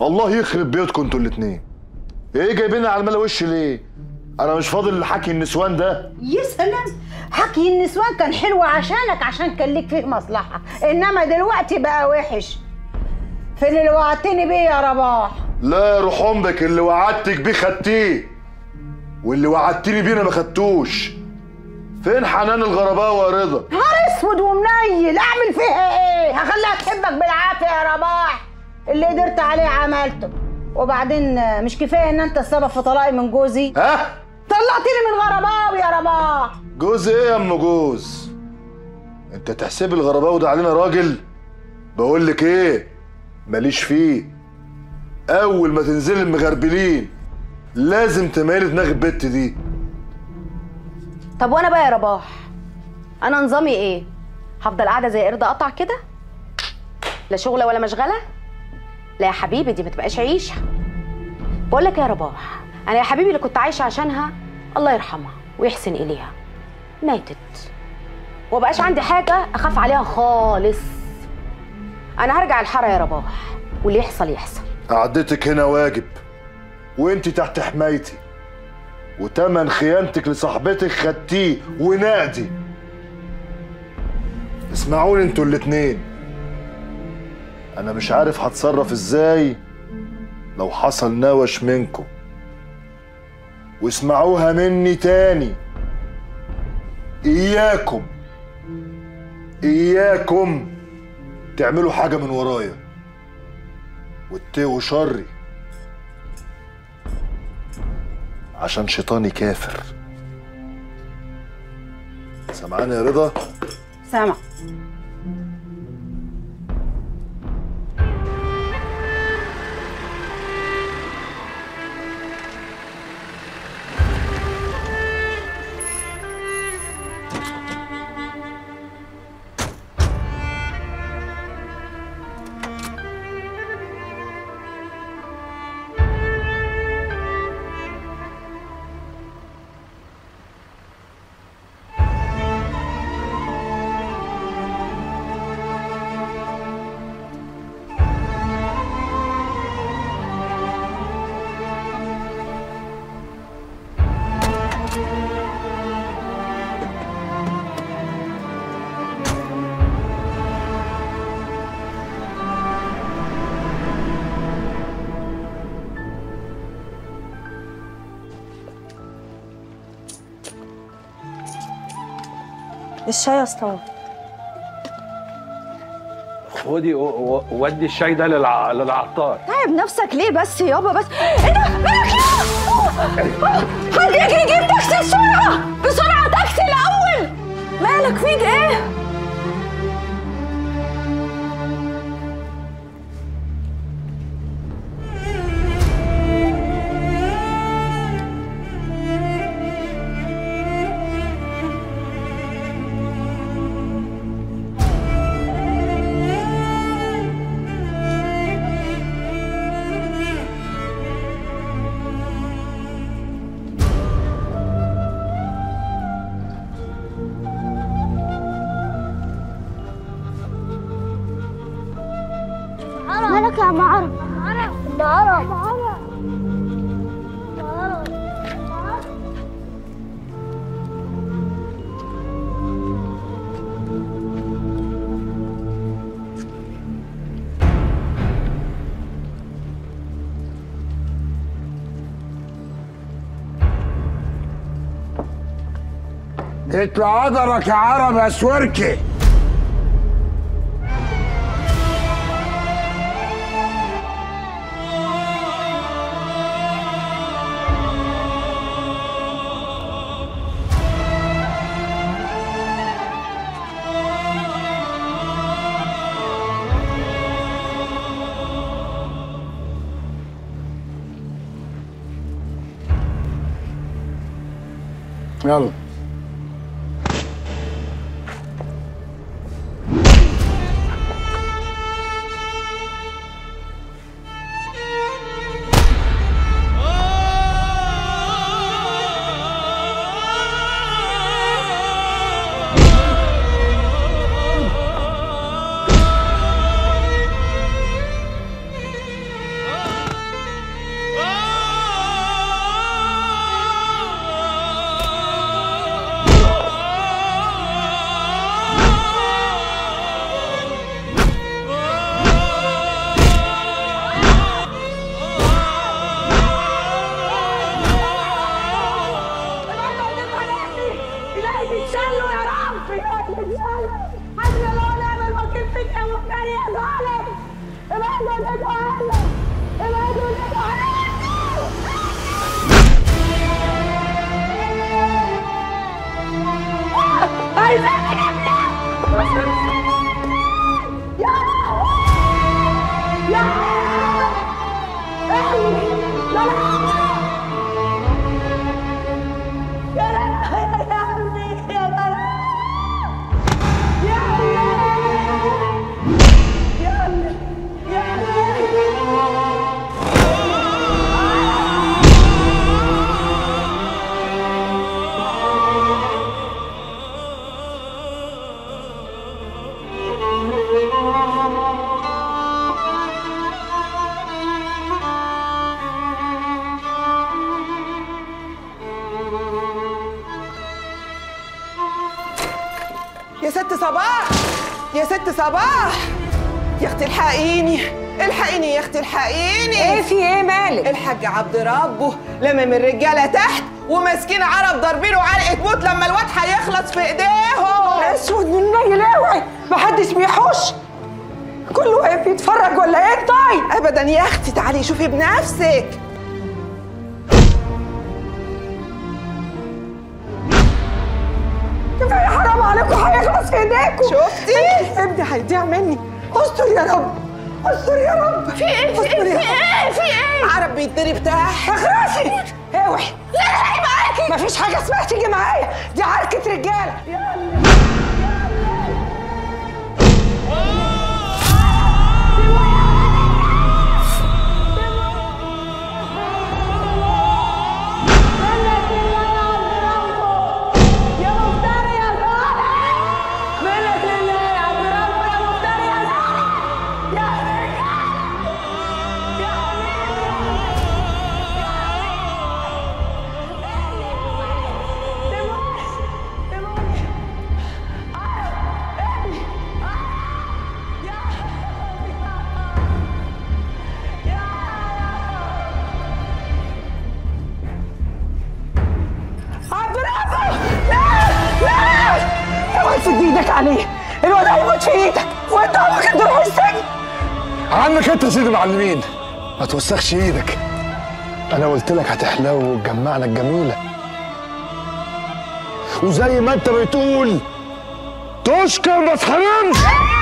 الله يخرب بيوتكم انتوا الاتنين ايه جايبيني على الملا وش ليه انا مش فاضل لحكي النسوان ده يا سلام حكي النسوان كان حلو عشانك عشان كان ليك فيه مصلحة إنما دلوقتي بقى وحش فين اللي وعدتني بيه يا رباح لا يا روح امك اللي وعدتك بيه خدتيه واللي وعدتني بيه انا ما خدتوش فين حنان الغرباوه يا رضا نهار اسود ومنيل اعمل فيها ايه هخليها تحبك بالعافيه يا رباح اللي قدرت عليه عملته وبعدين آه، مش كفايه ان انت السبب في طلاقي من جوزي ها طلعتني من غرباوي يا رباح جوز ايه يا ام جوز انت تحسب الغرباوي ده علينا راجل بقول لك ايه ماليش فيه اول ما تنزل المغربلين لازم تميلي دماغ البت دي طب وانا بقى يا رباح انا نظامي ايه هفضل قاعده زي قرد قطع كده لا شغله ولا مشغله لا يا حبيبي دي ما تبقاش عيشه بقول لك يا رباح انا يا حبيبي اللي كنت عايشه عشانها الله يرحمها ويحسن اليها ماتت وبقاش عندي حاجه اخاف عليها خالص انا هرجع الحاره يا رباح واللي يحصل يحصل قعدتك هنا واجب وانت تحت حمايتي وتمن خيانتك لصاحبتك خدتيه ونقدي اسمعوني انتوا الاتنين انا مش عارف هتصرف ازاي لو حصل نوش منكم واسمعوها مني تاني اياكم اياكم تعملوا حاجه من ورايا واتقوا شري عشان شيطاني كافر سمعاني يا رضا سامع الشاي استوى خدي و- و- ودي الشاي ده للع... للعطار تعب نفسك ليه بس يابا بس ايه ده مالك يا حد يجري يجيب تاكسي بسرعه بسرعه تاكسي الاول مالك فيك ايه مالك يا معرب معرب اطلع قدرك يا عرب يا سوركي يلا يا ست صباح يا ست صباح يا اختي الحقيني الحقيني يا اختي الحقيني ايه في ايه مالك الحاج عبد ربه لمم الرجاله تحت وماسكين عرب ضاربينه علقه موت لما الواد هيخلص في ايديهم اسود من النيل اوعي محدش بيحوش كله واقف يتفرج ولا ايه طيب ابدا يا اختي تعالي شوفي بنفسك كفايه حرام عليكم هيخلص في ايديكم شفتي؟ ابني هيضيع مني استر يا رب استر يا رب في ايه في ايه في ايه في ايه عرب بيتضرب تحت اخرسي اوعي لا لا معاكي مفيش حاجه اسمها تيجي معايا دي عركه رجاله عبد الرب لا لا اوعي تسد ايدك عليه الواد هيموت في ايدك وانت عمرك تروح السجن عنك انت يا سيدي معلمين ما توسخش ايدك انا قلت لك هتحلو وتجمع لك جميله وزي ما انت بتقول تشكر ما تحرمش